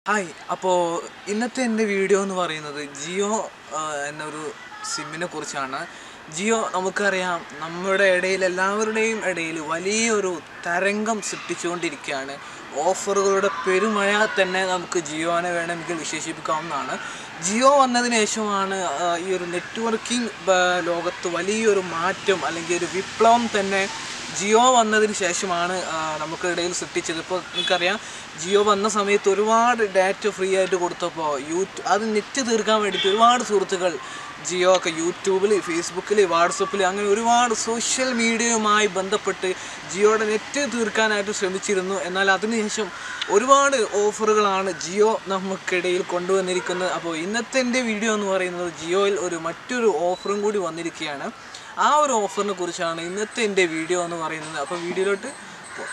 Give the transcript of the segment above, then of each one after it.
hi അപ്പോൾ ഇന്നത്തെ എൻ്റെ വീഡിയോ എന്ന് പറയുന്നത് ജിയോ ആ, എന്നൊരു സിമ്മിനെ കുറിച്ചാണ് ജിയോ നമുക്കറിയാം നമ്മുടെ ഇടയിൽ എല്ലാവരുടെയും ഇടയിൽ വലിയൊരു തരംഗം സൃഷ്ടിച്ചുകൊണ്ടിരിക്കുകയാണ് ഓഫറുകളുടെ പെരുമഴ തന്നെ നമുക്ക് ജിയോനെ വേണമെങ്കിൽ വിശേഷിപ്പിക്കാവുന്നതാണ് ജിയോ വന്നതിന് ശേഷമാണ് ആ, ഈ ഒരു നെറ്റ്വർക്കിംഗ് ലോകത്ത് വലിയൊരു മാറ്റം അല്ലെങ്കിൽ ഒരു വിപ്ലവം തന്നെ ജിയോ വന്നതിന് ശേഷമാണ് ആ, നമുക്കിടയിൽ സൃഷ്ടിച്ചത് ഇപ്പോൾ നിങ്ങൾക്കറിയാം ജിയോ വന്ന സമയത്ത് ഒരുപാട് ഡാറ്റ ഫ്രീ ആയിട്ട് കൊടുത്തപ്പോൾ യൂട്യൂ അത് നെറ്റ് തീർക്കാൻ വേണ്ടിയിട്ട് ഒരുപാട് സുഹൃത്തുക്കൾ ജിയോ ഒക്കെ യൂട്യൂബിൽ ഫേസ്ബുക്കിൽ വാട്സപ്പിൽ അങ്ങനെ ഒരുപാട് സോഷ്യൽ മീഡിയയുമായി ബന്ധപ്പെട്ട് ജിയോയുടെ നെറ്റ് തീർക്കാനായിട്ട് ശ്രമിച്ചിരുന്നു എന്നാൽ അതിനുശേഷം ഒരുപാട് ഓഫറുകളാണ് ജിയോ നമുക്കിടയിൽ കൊണ്ടുവന്നിരിക്കുന്നത് അപ്പോൾ ഇന്നത്തെ എൻ്റെ വീഡിയോ എന്ന് പറയുന്നത് ജിയോയിൽ ഒരു മറ്റൊരു ഓഫറും കൂടി വന്നിരിക്കുകയാണ് ആ ഒരു ഓഫറിനെ കുറിച്ചാണ് ഇന്നത്തെ എൻ്റെ വീഡിയോ എന്ന് പറയുന്നത് അപ്പോൾ വീഡിയോയിലോട്ട് പോ-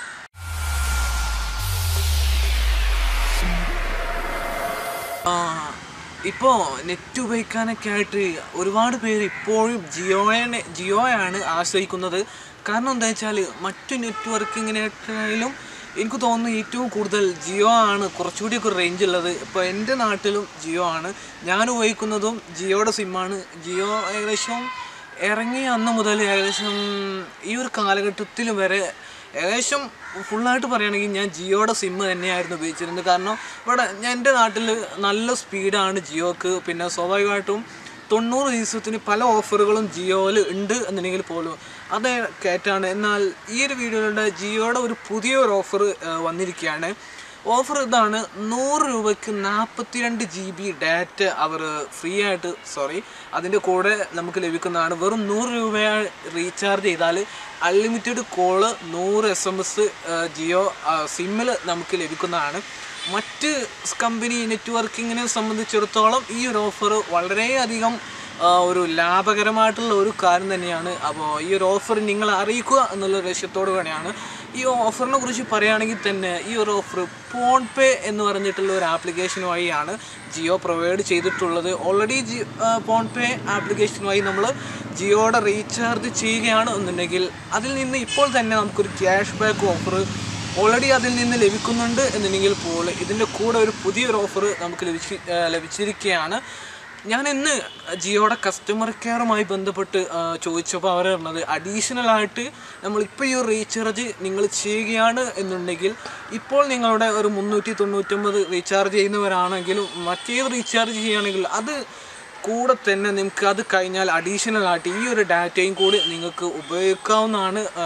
ആ ഇപ്പോൾ നെറ്റ് ഉപയോഗിക്കാനൊക്കെ ആയിട്ട് ഒരുപാട് പേര് ഇപ്പോഴും ജിയോയെ ജിയോയാണ് ആശ്രയിക്കുന്നത് കാരണം എന്താ വെച്ചാൽ മറ്റു നെറ്റ്വർക്കിങ്ങിനേക്കാളും എനിക്ക് തോന്നുന്നു ഏറ്റവും കൂടുതൽ ജിയോ ആണ് കുറച്ചുകൂടി ഒക്കെ റേഞ്ച് ഉള്ളത് ഇപ്പോൾ എൻ്റെ നാട്ടിലും ജിയോ ആണ് ഞാൻ ഉപയോഗിക്കുന്നതും ജിയോയുടെ സിമ്മാണ് ജിയോ ഏകദേശം ഇറങ്ങിയ അന്ന് മുതൽ ഏകദേശം ഈ ഒരു കാലഘട്ടത്തിൽ വരെ ഏകദേശം ഫുള്ളായിട്ട് പറയുകയാണെങ്കിൽ ഞാൻ ജിയോയുടെ സിം തന്നെയായിരുന്നു ഉപയോഗിച്ചിരുന്നത് കാരണം ഇവിടെ ഞാൻ എൻ്റെ നാട്ടിൽ നല്ല സ്പീഡാണ് ജിയോക്ക് പിന്നെ സ്വാഭാവികമായിട്ടും തൊണ്ണൂറ് ദിവസത്തിന് പല ഓഫറുകളും ജിയോയിൽ ഉണ്ട് എന്നുണ്ടെങ്കിൽ പോലും അത് കയറ്റാണ് എന്നാൽ ഈ ഒരു വീഡിയോയിലൂടെ ജിയോയുടെ ഒരു പുതിയൊരു ഓഫർ വന്നിരിക്കുകയാണ് ഓഫർ ഇതാണ് നൂറ് രൂപയ്ക്ക് നാൽപ്പത്തിരണ്ട് ജി ബി ഡാറ്റ അവർ ഫ്രീ ആയിട്ട് സോറി അതിൻ്റെ കൂടെ നമുക്ക് ലഭിക്കുന്നതാണ് വെറും നൂറ് രൂപ റീചാർജ് ചെയ്താൽ അൺലിമിറ്റഡ് കോള് നൂറ് എസ് എം എസ് ജിയോ സിമ്മിൽ നമുക്ക് ലഭിക്കുന്നതാണ് മറ്റ് കമ്പനി നെറ്റ്വർക്കിങ്ങിനെ സംബന്ധിച്ചിടത്തോളം ഈ ഒരു ഓഫർ വളരെയധികം ആ, ഒരു ലാഭകരമായിട്ടുള്ള ഒരു കാര്യം തന്നെയാണ് അപ്പോൾ ഈ ഒരു ഓഫർ നിങ്ങൾ അറിയിക്കുക എന്നുള്ള ലക്ഷ്യത്തോടു കൂടെയാണ് ഈ ഓഫറിനെ കുറിച്ച് പറയുകയാണെങ്കിൽ തന്നെ ഈ ഒരു ഓഫർ ഫോൺ പേ എന്ന് പറഞ്ഞിട്ടുള്ള ഒരു ആപ്ലിക്കേഷൻ വഴിയാണ് ജിയോ പ്രൊവൈഡ് ചെയ്തിട്ടുള്ളത് already G PhonePe application വഴി നമ്മൾ ജിയോയുടെ റീചാർജ് ചെയ്യുകയാണ് എന്നുണ്ടെങ്കിൽ അതിൽ നിന്ന് ഇപ്പോൾ തന്നെ നമുക്കൊരു ക്യാഷ് ബാക്ക് ഓഫർ ഓൾറെഡി അതിൽ നിന്ന് ലഭിക്കുന്നുണ്ട് എന്നുണ്ടെങ്കിൽ പോലും ഇതിൻ്റെ കൂടെ ഒരു പുതിയൊരു ഓഫർ നമുക്ക് ലഭിച്ച് ആ, ലഭിച്ചിരിക്കുകയാണ് ഞാൻ ഇന്ന് ജിയോയുടെ കസ്റ്റമർ കെയറുമായി ബന്ധപ്പെട്ട് ആ, ചോദിച്ചപ്പോൾ അവർ പറഞ്ഞത് അഡീഷണൽ ആയിട്ട് നമ്മളിപ്പോൾ ഈ ഒരു റീചാർജ് നിങ്ങൾ ചെയ്യുകയാണ് എന്നുണ്ടെങ്കിൽ ഇപ്പോൾ നിങ്ങളുടെ ഒരു മുന്നൂറ്റി തൊണ്ണൂറ്റൊമ്പത് റീചാർജ് ചെയ്യുന്നവരാണെങ്കിലും മറ്റേത് റീചാർജ് ചെയ്യുകയാണെങ്കിൽ അത് കൂടെ തന്നെ നിങ്ങൾക്ക് അത് കഴിഞ്ഞാൽ അഡീഷണൽ ആയിട്ട് ഈ ഒരു ഡാറ്റയും കൂടി നിങ്ങൾക്ക് ഉപയോഗിക്കാവുന്നതാണ് ആ,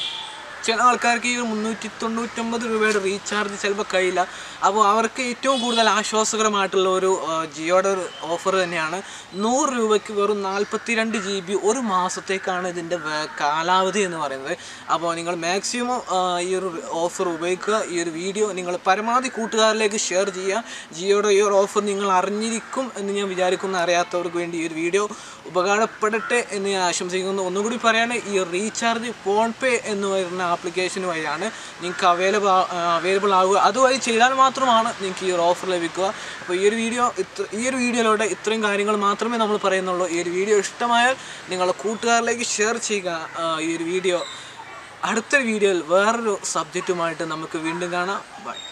ചില ആൾക്കാർക്ക് ഈ ഒരു മുന്നൂറ്റി തൊണ്ണൂറ്റൊമ്പത് രൂപയുടെ റീചാർജ് ചിലപ്പോൾ കഴിയില്ല അപ്പോൾ അവർക്ക് ഏറ്റവും കൂടുതൽ ആശ്വാസകരമായിട്ടുള്ള ഒരു ആ, ജിയോയുടെ ഒരു ഓഫർ തന്നെയാണ് നൂറ് രൂപയ്ക്ക് വെറും നാൽപ്പത്തി രണ്ട് ജി ബി ഒരു മാസത്തേക്കാണ് ഇതിൻ്റെ വേ- കാലാവധി എന്ന് പറയുന്നത് അപ്പോൾ നിങ്ങൾ മാക്സിമം ഈ ഒരു ഓഫർ ഉപയോഗിക്കുക ഈ ഒരു വീഡിയോ നിങ്ങൾ പരമാവധി കൂട്ടുകാരിലേക്ക് ഷെയർ ചെയ്യുക ജിയോയുടെ ഈ ഒരു ഓഫർ നിങ്ങൾ അറിഞ്ഞിരിക്കും എന്ന് ഞാൻ വിചാരിക്കുന്ന അറിയാത്തവർക്ക് വേണ്ടി ഈ ഒരു വീഡിയോ ഉപകാരപ്പെടട്ടെ എന്ന് ഞാൻ ആശംസിക്കുന്നു ഒന്നുകൂടി പറയാണ് ഈ റീചാർജ് ഫോൺ പേ എന്ന് പറയുന്ന ആപ്ലിക്കേഷൻ വഴിയാണ് നിങ്ങൾക്ക് അവൈലബിൾ അവൈലബിൾ ആവുക അതുവഴി ചെയ്താൽ മാത്രമാണ് നിങ്ങൾക്ക് ഈ ഒരു ഓഫർ ലഭിക്കുക അപ്പോൾ ഈ ഒരു വീഡിയോ ഇത്ര ഈ ഒരു വീഡിയോയിലൂടെ ഇത്രയും കാര്യങ്ങൾ മാത്രമേ നമ്മൾ പറയുന്നുള്ളൂ ഈ ഒരു വീഡിയോ ഇഷ്ടമായാൽ നിങ്ങളുടെ കൂട്ടുകാരിലേക്ക് ഷെയർ ചെയ്യുക ആ, ഈ ഒരു വീഡിയോ അടുത്തൊരു വീഡിയോയിൽ വേറൊരു സബ്ജക്റ്റുമായിട്ട് നമുക്ക് വീണ്ടും കാണാം ബൈ